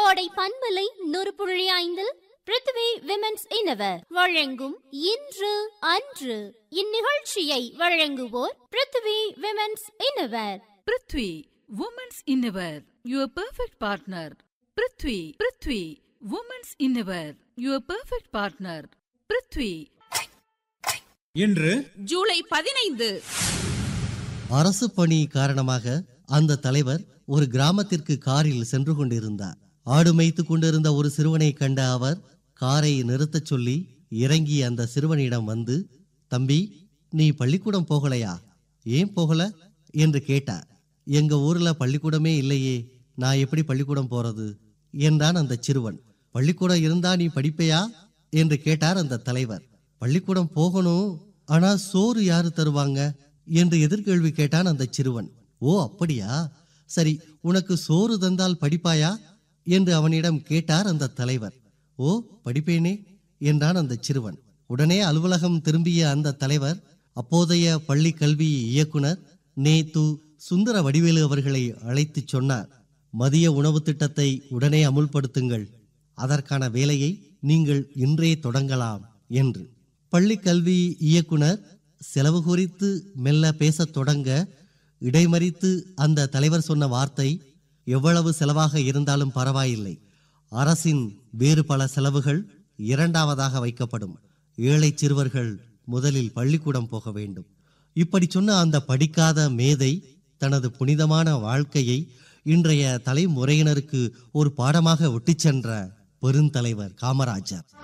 கோடை பண்பலை நூறு புள்ளி ஐந்தில் பிருத்வி விமென்ஸ் இனவர் வழங்கும் இன்று அன்று இந்நிகழ்ச்சியை வழங்குவோர் Prithvi women's innerwear Prithvi women's innerwear your perfect partner Prithvi Prithvi women's innerwear your perfect partner Prithvi இன்று ஜூலை பதினைந்து அரசு பணி காரணமாக அந்த தலைவர் ஒரு கிராமத்திற்கு காரில் சென்று கொண்டிருந்தார் ஆடு மேய்த்து கொண்டிருந்த ஒரு சிறுவனை கண்ட அவர் காரை நிறுத்தச் சொல்லி இறங்கி அந்த சிறுவனிடம் வந்து தம்பி நீ பள்ளிக்கூடம் போகலையா ஏன் போகல என்று கேட்டார் எங்க ஊர்ல பள்ளிக்கூடமே இல்லையே நான் எப்படி பள்ளிக்கூடம் போறது என்றான் அந்த சிறுவன் பள்ளிக்கூடம் இருந்தா நீ படிப்பையா என்று கேட்டார் அந்த தலைவர் பள்ளிக்கூடம் போகணும் ஆனா சோறு யாரு தருவாங்க என்று எதிர்கேள்வி கேட்டான் அந்த சிறுவன் ஓ அப்படியா சரி உனக்கு சோறு தந்தால் படிப்பாயா என்று அவனிடம் கேட்டார் அந்த தலைவர் ஓ படிப்பேனே என்றான் அந்த சிறுவன் உடனே அலுவலகம் திரும்பிய அந்த தலைவர் அப்போதைய பள்ளி கல்வி இயக்குனர் நேத்து சுந்தர வடிவேலு அவர்களை அழைத்துச் சொன்னார் மதிய உணவு திட்டத்தை உடனே அமுல்படுத்துங்கள் அதற்கான வேலையை நீங்கள் இன்றே தொடங்கலாம் என்று பள்ளி கல்வி இயக்குனர் செலவு குறித்து மெல்ல பேசத் தொடங்க இடைமறித்து அந்த தலைவர் சொன்ன வார்த்தை எவ்வளவு செலவாக இருந்தாலும் பரவாயில்லை அரசின் வேறு பல செலவுகள் இரண்டாவதாக வைக்கப்படும் ஏழை சிறுவர்கள் முதலில் பள்ளிக்கூடம் போக வேண்டும் இப்படி சொன்ன அந்த படிக்காத மேதை தனது புனிதமான வாழ்க்கையை இன்றைய தலைமுறையினருக்கு ஒரு பாடமாக ஒட்டிச் சென்ற பெருந்தலைவர் காமராஜர்